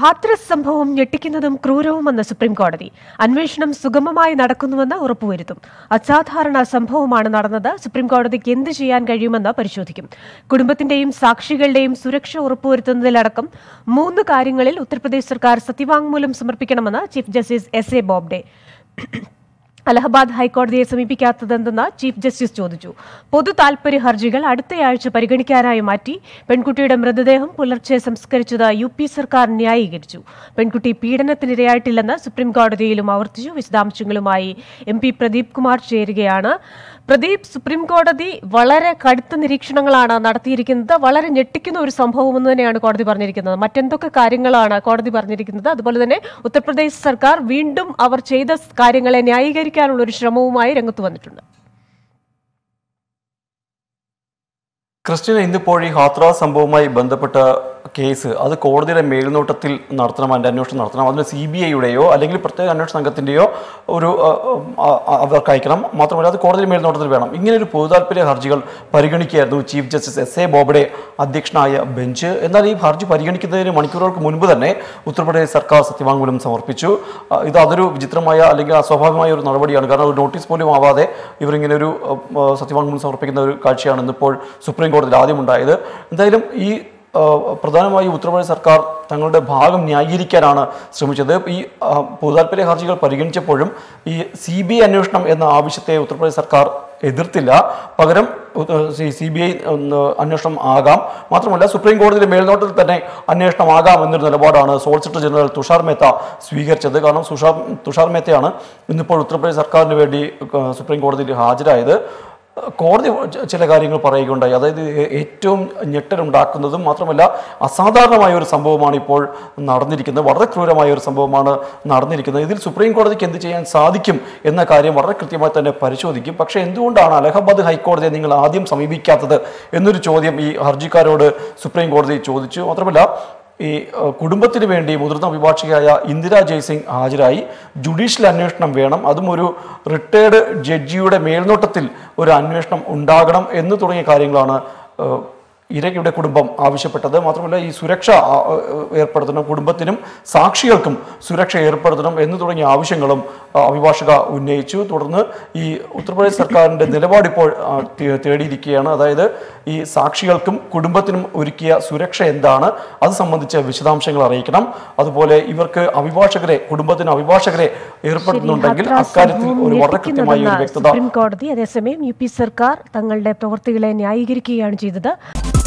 ഹാത്രസ് സംഭവം ഞെട്ടിക്കുന്നതും ക്രൂരവുമെന്ന് സുപ്രീം കോടതി അന്വേഷണം സുഗമമായി നടക്കുന്നുവെന്ന് ഉറപ്പുവരുത്തും അസാധാരണ സംഭവമാണ് നടന്നത് സുപ്രീം കോടതിക്ക് എന്ത് ചെയ്യാൻ കഴിയുമെന്ന് പരിശോധിക്കും കുടുംബത്തിന്റെയും സാക്ഷികളുടെയും സുരക്ഷ ഉറപ്പുവരുത്തുന്നതിലടക്കം മൂന്ന് കാര്യങ്ങളിൽ ഉത്തർപ്രദേശ് സർക്കാർ സത്യവാങ്മൂലം സമർപ്പിക്കണമെന്ന് chief justice S A Bobde Allahabad ഹൈക്കോടതിയെ സമീപിക്കാത്തതെന്തെന്ന് ചീഫ് ജസ്റ്റിസ് ചോദിച്ചു പൊതു താൽപര്യ ഹർജികൾ അടുത്തയാഴ്ച പരിഗണിക്കാനായി മാറ്റി പെൺകുട്ടിയുടെ മൃതദേഹം പുലർച്ചെ സംസ്കരിച്ചത് യു പി സർക്കാർ ന്യായീകരിച്ചു പെൺകുട്ടി പീഡനത്തിനിരയായിട്ടില്ലെന്ന് സുപ്രീം കോടതിയിലും ആവർത്തിച്ചു വിശദാംശങ്ങളുമായി എം പി പ്രദീപ് കുമാർ ചേരുകയാണ് പ്രദീപ് സുപ്രീം കോടതി വളരെ കടുത്ത നിരീക്ഷണങ്ങളാണ് നടത്തിയിരിക്കുന്നത് വളരെ ഞെട്ടിക്കുന്ന ഒരു സംഭവം എന്ന് തന്നെയാണ് കോടതി പറഞ്ഞിരിക്കുന്നത് മറ്റെന്തൊക്കെ കാര്യങ്ങളാണ് കോടതി പറഞ്ഞിരിക്കുന്നത് അതുപോലെ തന്നെ ഉത്തർപ്രദേശ് സർക്കാർ വീണ്ടും അവർ ചെയ്ത കാര്യങ്ങളെ ന്യായീകരിക്കാനുള്ള ഒരു ശ്രമവുമായി രംഗത്ത് വന്നിട്ടുണ്ട് ക്രിസ്ത്യൻ ഇന്നിപ്പോൾ ഈ ഹാത്ര സംഭവവുമായി ബന്ധപ്പെട്ട കേസ് അത് കോടതിയുടെ മേൽനോട്ടത്തിൽ നടത്തണം അതിൻ്റെ അന്വേഷണം നടത്തണം അതിന് സി ബി ഐയുടെയോ അല്ലെങ്കിൽ പ്രത്യേക അന്വേഷണ സംഘത്തിൻ്റെയോ ഒരു ആ, ആ, അവർക്ക് അയക്കണം മാത്രമല്ല അത് കോടതി മേൽനോട്ടത്തിൽ വേണം ഇങ്ങനെ ഒരു പൊതുതാൽപര്യ ഹർജികൾ പരിഗണിക്കുകയായിരുന്നു chief justice S A Bobde അധ്യക്ഷനായ ബെഞ്ച് എന്നാൽ ഈ ഹർജി പരിഗണിക്കുന്നതിന് മണിക്കൂറുകൾക്ക് മുൻപ് തന്നെ ഉത്തർപ്രദേശ് സർക്കാർ സത്യവാങ്മൂലം സമർപ്പിച്ചു ആ, ഇത് അതൊരു വിചിത്രമായ അല്ലെങ്കിൽ അസ്വാഭാവികമായ ഒരു നടപടിയാണ് കാരണം ഒരു നോട്ടീസ് പോലും ആവാതെ ഇവരിങ്ങനെ ഒരു ആ, സത്യവാങ്മൂലം സമർപ്പിക്കുന്ന ഒരു കാഴ്ചയാണ് ഇന്നിപ്പോൾ സുപ്രീം കോടതിയിൽ ആദ്യം ഉണ്ടായത് എന്തായാലും ഈ ആ, പ്രധാനമായി ഉത്തർപ്രദേശ് സർക്കാർ തങ്ങളുടെ ഭാഗം ന്യായീകരിക്കാനാണ് ശ്രമിച്ചത് ഈ ആ, പൊതുതാൽപര്യ ഹർജികൾ പരിഗണിച്ചപ്പോഴും ഈ സി ബി ഐ അന്വേഷണം എന്ന ആവശ്യത്തെ ഉത്തർപ്രദേശ് സർക്കാർ എതിർത്തില്ല പകരം സി ബി ഐ അന്വേഷണം ആകാം മാത്രമല്ല സുപ്രീം കോടതിയുടെ മേൽനോട്ടത്തിൽ തന്നെ അന്വേഷണം ആകാം എന്നൊരു നിലപാടാണ് സോളിസിറ്റർ ജനറൽ തുഷാർ മേത്ത സ്വീകരിച്ചത് കാരണം തുഷാർ തുഷാർ മേത്തയാണ് ഇന്നിപ്പോൾ ഉത്തർപ്രദേശ് സർക്കാരിന് വേണ്ടി ആ, സുപ്രീം കോടതിയിൽ ഹാജരായത് കോടതി ച- ചില കാര്യങ്ങൾ പറയുകയുണ്ടായി അതായത് ഏ- ഏറ്റവും ഞെട്ടലുണ്ടാക്കുന്നതും മാത്രമല്ല അസാധാരണമായ ഒരു സംഭവമാണ് ഇപ്പോൾ നടന്നിരിക്കുന്നത് വളരെ ക്രൂരമായ ഒരു സംഭവമാണ് നടന്നിരിക്കുന്നത് ഇതിൽ സുപ്രീം കോടതിക്ക് എന്ത് ചെയ്യാൻ സാധിക്കും എന്ന കാര്യം വളരെ കൃത്യമായി തന്നെ പരിശോധിക്കും പക്ഷേ എന്തുകൊണ്ടാണ് അലഹബാദ് ഹൈക്കോടതിയെ നിങ്ങൾ ആദ്യം സമീപിക്കാത്തത് എന്നൊരു ചോദ്യം ഈ ഹർജിക്കാരോട് സുപ്രീം കോടതി ചോദിച്ചു മാത്രമല്ല ഈ ഏഹ്, കുടുംബത്തിന് വേണ്ടി മുതിർന്ന അഭിഭാഷകയായ ഇന്ദിര ജയ്സിംഗ് ഹാജരായി ജുഡീഷ്യൽ അന്വേഷണം വേണം അതും ഒരു റിട്ടയർഡ് ജഡ്ജിയുടെ മേൽനോട്ടത്തിൽ ഒരു അന്വേഷണം ഉണ്ടാകണം എന്ന് തുടങ്ങിയ കാര്യങ്ങളാണ് ഏഹ്, ഇരയുടെ കുടുംബം ആവശ്യപ്പെട്ടത് മാത്രമല്ല ഈ സുരക്ഷ ആ, ഏഹ്, ഏർപ്പെടുത്തണം കുടുംബത്തിനും സാക്ഷികൾക്കും സുരക്ഷ ഏർപ്പെടുത്തണം എന്ന് തുടങ്ങിയ ആവശ്യങ്ങളും ആ, അഭിഭാഷക ഉന്നയിച്ചു തുടർന്ന് ഈ ഉത്തർപ്രദേശ് സർക്കാരിൻ്റെ നിലപാട് ഇപ്പോൾ ആ, തേ- തേടിയിരിക്കുകയാണ് അതായത് ഈ സാക്ഷികൾക്കും കുടുംബത്തിനും ഒരുക്കിയ സുരക്ഷ എന്താണ് അത് സംബന്ധിച്ച വിശദാംശങ്ങൾ അറിയിക്കണം അതുപോലെ ഇവർക്ക് അഭിഭാഷകരെ കുടുംബത്തിന് അഭിഭാഷകരെ ഏർപ്പെടുത്തുന്നുണ്ടെങ്കിൽ യാത്രാ അക്കാര്യത്തിൽ സംഭവം ഒരു വളരെ കൃത്യമായ ഒരു ഞെട്ടിക്കുന്നതെന്ന് വ്യക്തത സുപ്രീം കോടതി അതേസമയം യു പി സർക്കാർ തങ്ങളുടെ പ്രവർത്തികളെ ന്യായീകരിക്കുകയാണ് ചെയ്തത്